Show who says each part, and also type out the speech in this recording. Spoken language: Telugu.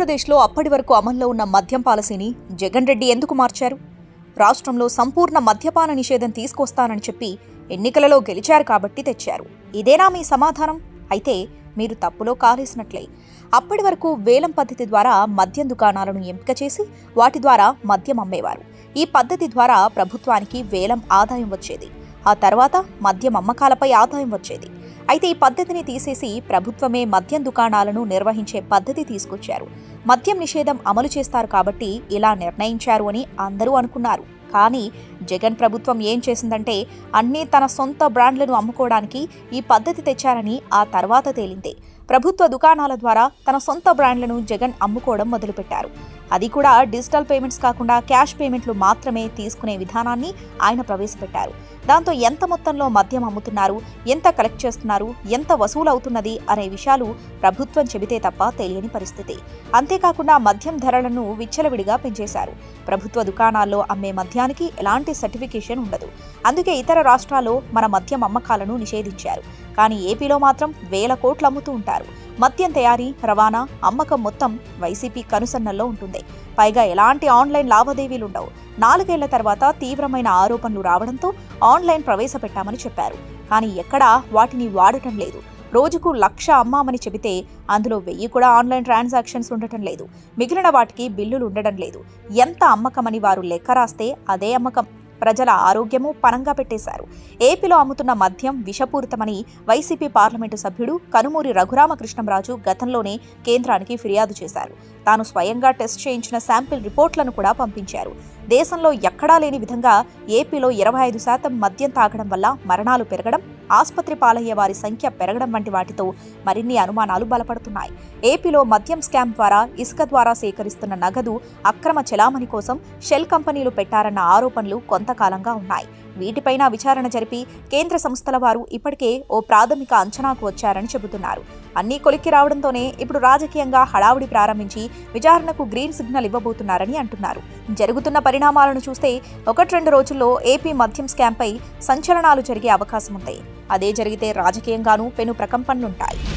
Speaker 1: ఆంధ్రప్రదేశ్లో అప్పటి వరకు అమల్లో ఉన్న మద్యం పాలసీని జగన్ రెడ్డి ఎందుకు మార్చారు రాష్ట్రంలో సంపూర్ణ మద్యపాన నిషేధం తీసుకొస్తానని చెప్పి ఎన్నికలలో గెలిచారు కాబట్టి తెచ్చారు ఇదేనా మీ సమాధానం అయితే మీరు తప్పులో కాలేసినట్లే అప్పటి వరకు వేలం పద్ధతి ద్వారా మద్యం దుకాణాలను ఎంపిక చేసి వాటి ద్వారా మద్యం అమ్మేవారు ఈ పద్ధతి ద్వారా ప్రభుత్వానికి వేలం ఆదాయం వచ్చేది ఆ తర్వాత మద్యం అమ్మకాలపై ఆదాయం వచ్చేది అయితే ఈ పద్ధతిని తీసేసి ప్రభుత్వమే మద్యం దుకాణాలను నిర్వహించే పద్ధతి తీసుకొచ్చారు మద్యం నిషేధం అమలు చేస్తారు కాబట్టి ఇలా నిర్ణయించారు అని అందరూ అనుకున్నారు కానీ జగన్ ప్రభుత్వం ఏం చేసిందంటే అన్నీ తన సొంత బ్రాండ్లను అమ్ముకోవడానికి ఈ పద్ధతి తెచ్చారని ఆ తర్వాత తేలిందే ప్రభుత్వ దుకాణాల ద్వారా తన సొంత బ్రాండ్లను జగన్ అమ్ముకోవడం మొదలుపెట్టారు అది కూడా డిజిటల్ పేమెంట్స్ కాకుండా క్యాష్ పేమెంట్లు మాత్రమే తీసుకునే విధానాన్ని ఆయన ప్రవేశపెట్టారు దాంతో ఎంత మొత్తంలో మద్యం అమ్ముతున్నారు ఎంత కలెక్ట్ చేస్తున్నారు ఎంత వసూలు అవుతున్నది అనే విషయాలు ప్రభుత్వం చెబితే తప్ప తెలియని పరిస్థితి అంతేకాకుండా మద్యం ధరలను విచ్చలవిడిగా పెంచేశారు ప్రభుత్వ దుకాణాల్లో అమ్మే మద్యానికి ఎలాంటి సర్టిఫికేషన్ ఉండదు అందుకే ఇతర రాష్ట్రాల్లో మన మద్యం అమ్మకాలను నిషేధించారు కానీ ఏపీలో మాత్రం వేల కోట్లు అమ్ముతూ ఉంటారు మద్యం తయారీ రవాణా అమ్మకం మొత్తం వైసీపీ కనుసన్నల్లో ఉంటుంది పైగా ఎలాంటి ఆన్లైన్ లావాదేవీలు ఉండవు నాలుగేళ్ల తర్వాత తీవ్రమైన ఆరోపణలు రావడంతో ఆన్లైన్ ప్రవేశపెట్టామని చెప్పారు కానీ ఎక్కడా వాటిని వాడటం లేదు రోజుకు లక్ష అమ్మామని చెబితే అందులో వెయ్యి కూడా ఆన్లైన్ ట్రాన్సాక్షన్స్ ఉండటం లేదు మిగిలిన వాటికి బిల్లులు ఉండడం లేదు ఎంత అమ్మకమని వారు లెక్క రాస్తే అదే అమ్మకం ప్రజల ఆరోగ్యము పనంగా పెట్టేశారు ఏపీలో అమ్ముతున్న మద్యం విషపూరితమని వైసీపీ పార్లమెంటు సభ్యుడు కనుమూరి రఘురామకృష్ణంరాజు గతంలోనే కేంద్రానికి ఫిర్యాదు చేశారు తాను స్వయంగా టెస్ట్ చేయించిన శాంపిల్ రిపోర్ట్లను కూడా పంపించారు దేశంలో ఎక్కడా లేని విధంగా ఏపీలో ఇరవై ఐదు శాతం మద్యం తాగడం వల్ల మరణాలు పెరగడం ఆసుపత్రి పాలయ్యే వారి సంఖ్య పెరగడం వంటి వాటితో మరిన్ని అనుమానాలు బలపడుతున్నాయి ఏపీలో మద్యం స్కామ్ ద్వారా ఇసుక ద్వారా సేకరిస్తున్న నగదు అక్రమ చెలామణి కోసం షెల్ కంపెనీలు పెట్టారన్న ఆరోపణలు కొంతకాలంగా ఉన్నాయి వీటిపైన విచారణ జరిపి కేంద్ర సంస్థల వారు ఇప్పటికే ఓ ప్రాథమిక అంచనాకు వచ్చారని చెబుతున్నారు అన్నీ కొలిక్కి రావడంతోనే ఇప్పుడు రాజకీయంగా హడావుడి ప్రారంభించి విచారణకు గ్రీన్ సిగ్నల్ ఇవ్వబోతున్నారని అంటున్నారు జరుగుతున్న పరిణామాలను చూస్తే ఒకటి రెండు రోజుల్లో ఏపీ మద్యం స్కామ్పై సంచలనాలు జరిగే అవకాశం ఉంది అదే జరిగితే రాజకీయంగానూ పెను ప్రకంపనలుంటాయి